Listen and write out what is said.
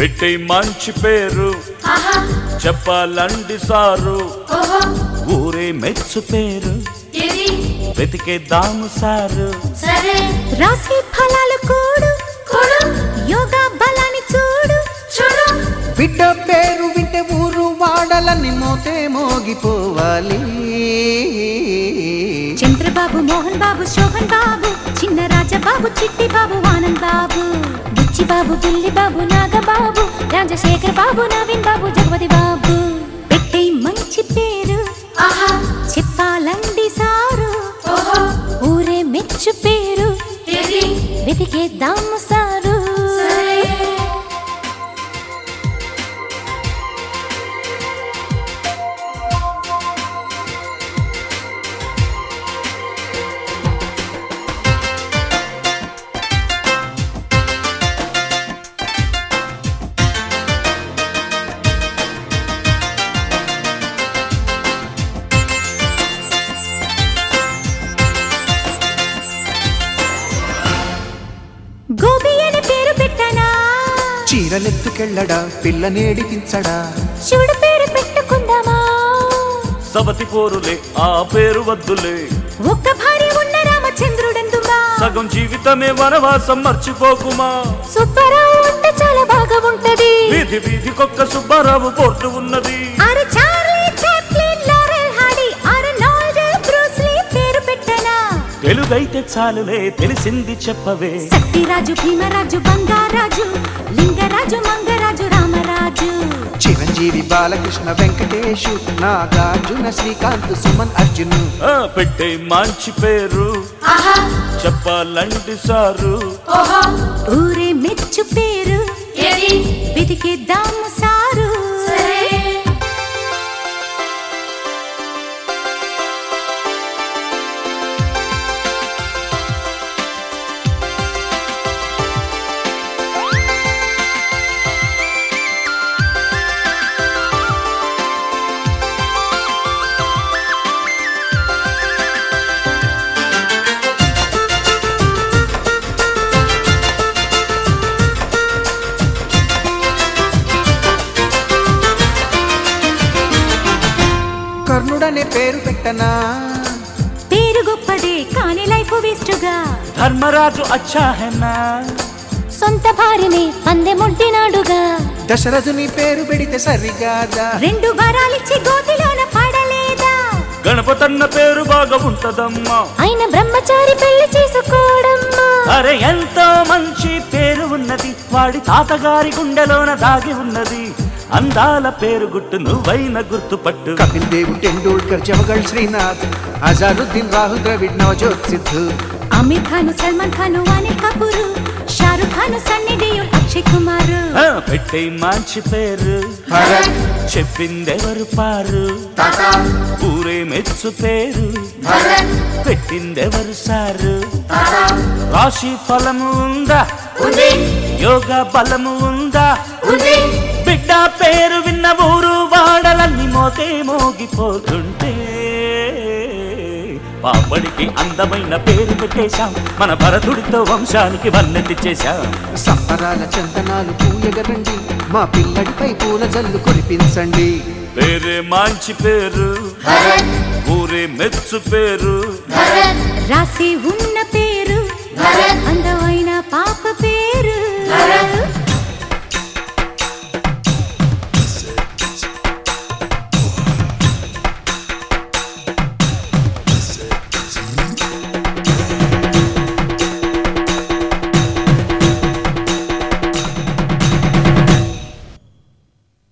పెట్టే మంచి పేరు ఆహా చెప్పాలండి సారు ఓహో ఊరే మెచ్చు పేరు ఇది వెతికేద్దాము సారు సరే రాశి ఫలాలు కూడు కొడు యోగా బలాన్ని చూడు చూడు బిడ్డ పేరు వింటే ఊరు వాడలని మోతే మోగిపోవాలి చంద్రబాబు మోహన్ బాబు శోభన్ బాబు చిన్న రాజబాబు చిట్టి బాబు ఆనంద్ బాబు బుచ్చి బాబు బుల్లి బాబు నాగబాబు రాజశేఖర్ బాబు నవీన్ బాబు జగపతి బాబు పెట్టే మంచి పేరు ఆహా చెప్పాలండి సారు ఓహో ఊరే మెచ్చు పేరు ఇది వెతికేద్దాము సారు సరే గోపి అని పేరు పెట్టనా చీరలెత్తుకెళ్ళడా పిల్లనేడిపించడా శివుడు పేరు పెట్టుకుందామా సబతి పోరులే ఆ పేరు వద్దులే ఒక్క భార్య ఉన్న రామచంద్రుడెందుమా సగం జీవితమే వనవాసం మర్చిపోకుమా సుబ్బారావు ఉంటే చాలా బాగా ఉంటది వీధి వీధికొక్క సుబ్బారావు పోర్టు ఉన్నది ఆరు చార్లీ చాప్లిన్ లారెల్ హార్డీ ఆరు నాల్డర్ బ్రూస్ లీ పేరు పెట్టనా తెలుగైతే చాలులే తెలిసింది చెప్పవే సత్యరాజు భీమరాజు బంగారాజు లింగరాజు మంగరాజు రామరాజు చిరంజీవి బాలకృష్ణ వెంకటేషు నాగార్జున శ్రీకాంత్ సుమన్ అర్జున్ ఆ, పెట్టే మంచి పేరు ఆహా చెప్పాలండి సారు ఓహో ఊరే మెచ్చు పేరు ఇది వెతికేద్దాము సారు సరే కర్ణుడనే పేరు పెట్టనా పేరు గొప్పదే కానీ లైఫ్ వేస్టుగా ధర్మరాజు అచ్చా హెన్నా సొంత భార్యని పందెముంటినాడుగా దశరథుని పేరు పెడితే సరిగాదా రెండు వరాలిచ్చి గోతిలోన పడలేదా గణపతన్న పేరు బాగా ఉంటదమ్మా ఆయన బ్రహ్మచారి పెళ్లి చేసుకోవడమ్మా అరే ఎంతో మంచి పేరు ఉన్నది వాడి తాతగారి గుండెలోన దాగి ఉన్నది అందాల పేరు గుట్టు నువ్వైన గుర్తుపట్టు కపిల్ దేవ్ టెండూల్కర్ జవగల్ శ్రీనాథ్ అజారుద్దీన్ రాహుల్ ద్రవిడ్ నవజోత్ సిద్ధు ఆమిర్ ఖాన్ సల్మాన్ ఖాన్ అనిల్ కపూర్ షారుఖ్ ఖాన్ సన్నీ డియోల్ అక్షయ్ కుమార్ ఆ, పెట్టే మంచి పేరు భరత్ చెప్పిందెవరు పారు టాటా ఊరే మెచ్చు పేరు భరత్ పెట్టిందెవరు సారు టాటా రాశి ఫలము ఉందా ఉంది యోగా బలము ఉందా ఉంది బిడ్డ పేరు విన్న ఊరు వాడలన్నీ మోతే మోగిపోతుంటే పాపడికి అందమైన పేరు పెట్టేశాం మన భరతుడితో వంశానికి వర్ణెత్తిచ్చేశాం సంబరాల చందనాలు పూయగరండి మా పిల్లడిపై పూల జల్లు కురిపించండి పేరే మంచి పేరు భరత్ ఊరే మెచ్చు పేరు భరత్ రాసి ఉన్న పేరు భరత్ అందమైన పాప పేరు